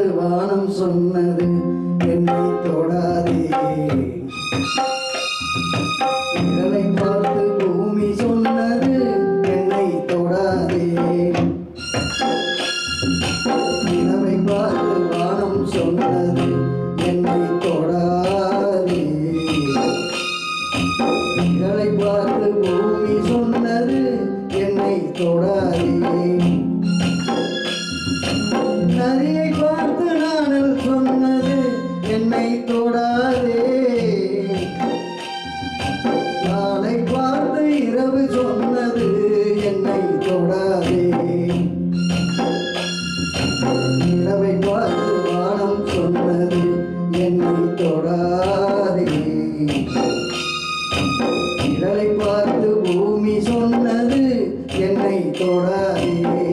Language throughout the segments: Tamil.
பார்த்து வானம் சொன்னது என்னை தொடாதே நிழலை பார்த்து பூமி சொன்னது என்னை தொடாதே நிலவை பார்த்து வானம் சொன்னது என்னை தொடாதே நிழலை பார்த்து பூமி சொன்னது என்னை தொடாதே நதியை பார்த்து நானல் சொன்னது என்னை தொடாதே நாளை பார்த்து இரவு சொன்னது என்னை தொடாதே நிலவை பார்த்து வானம் சொன்னது என்னை தொடாதே நிழலை பார்த்து பூமி சொன்னது என்னை தொடாதே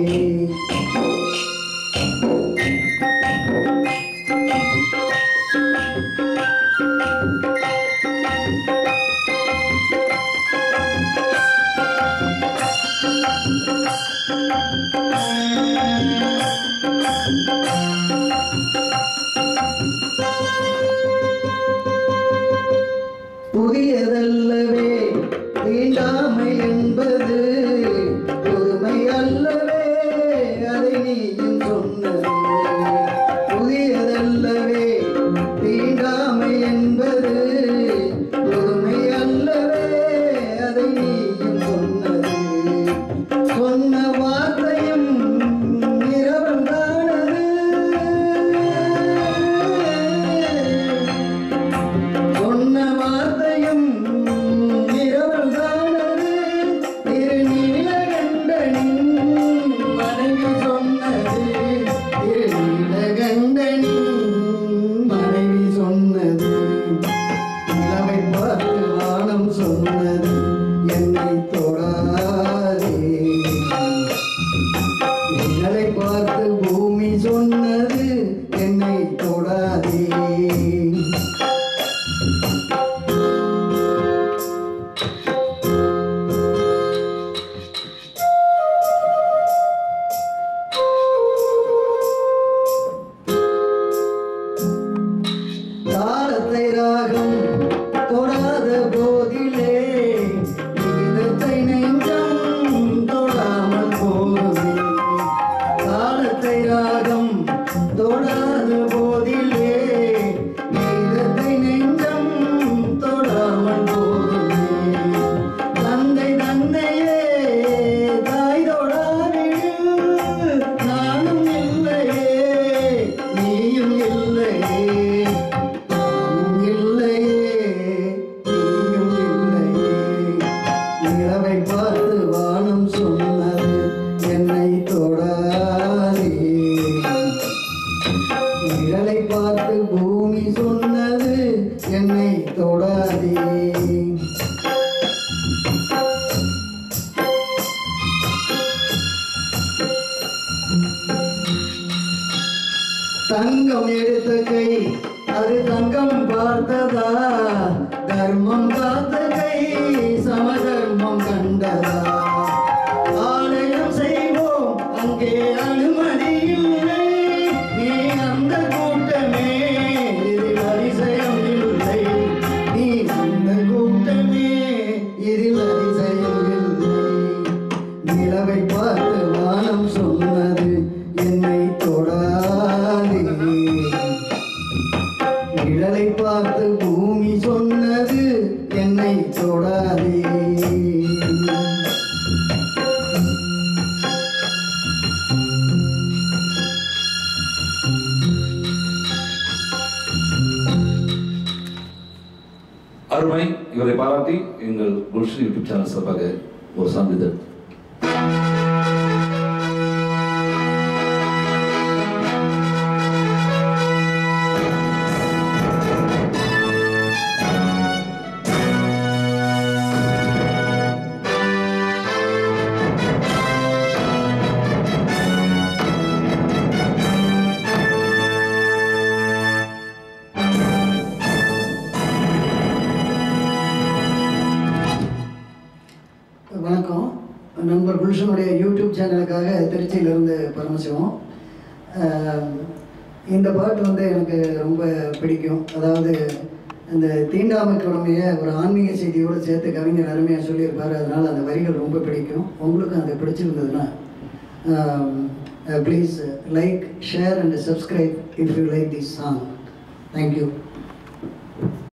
புதியதல்லவே தீண்டாமை என்பது புதுமை அல்லவே அதை நீயும் சொன்னது புதியதல்லவே தீண்டாமை என்பது புதுமை அல்லவே அதை நீயும் சொன்னது சொன்ன வார்த்தையும் இரவந்தானது சொன்ன வார்த்தையும் இரவல் தானது திருநீலகண்டனின் மனைவி சொன்னது திருநீலகண்டனின் மனைவி சொன்னது நிலவை பார்த்து வானம் சொன்னது என்னை தொடாதே நிழலை பார்த்து பூமி சொன்னது என்னை தொடாதே தாளத்தை ராகம் தொடாத போதிலே கீதத்தை நெஞ்சம் தொடாமல் போகுமே தாளத்தை ராகம் தொடாத போதிலே கீதத்தை நெஞ்சம் தொடாமல் போகுமே தந்தை தந்தையே தாய் தொடாவிடில் நானும் இல்லையே நீயும் இல்லையே நானும் இல்லையே நீயும் இல்லையே நிலவை பார்த்து வானம் சொன்னது என்னை தொடாதே நிழலை பார்த்து பூமி சொன்னது என்னை தொடாதே தங்கம் எடுத்த கை அது தங்கம் பார்த்ததா தர்மம் காத்த கை சமதர்மம் கண்டதா ஆலயம் செய்வோம் அங்கே அனுமதி இல்லை நீ அந்த கூட்டமே இதில் அதிசயம் இல்லை நீ அந்த கூட்டமே இதில் அதிசயம் இல்லை நிலவை பார்த்து வானம் சொன்னது என்னை தொடாதே நிழலை பார்த்து பூமி சொன்னது என்னை தொடாதே அருமை இவரை பாராட்டி எங்கள் குல்ஷன் யூடியூப் சேனல் சார்பாக ஒரு சான்றிதழ் வணக்கம் நண்பர் குல்ஷனுடைய யூடியூப் சேனலுக்காக திருச்சியிலிருந்து பரமசிவம் ஆம், இந்த பாட்டு வந்து எனக்கு ரொம்ப பிடிக்கும் அதாவது அந்த தீண்டாமை கொடுமையை ஒரு ஆன்மீக செய்தியோடு சேர்த்து கவிஞர் அருமையாக சொல்லியிருப்பார் அதனால் அந்த வரிகள் ரொம்ப பிடிக்கும் உங்களுக்கும் அது பிடிச்சிருந்ததுன்னா please like share and subscribe if you like this song thank you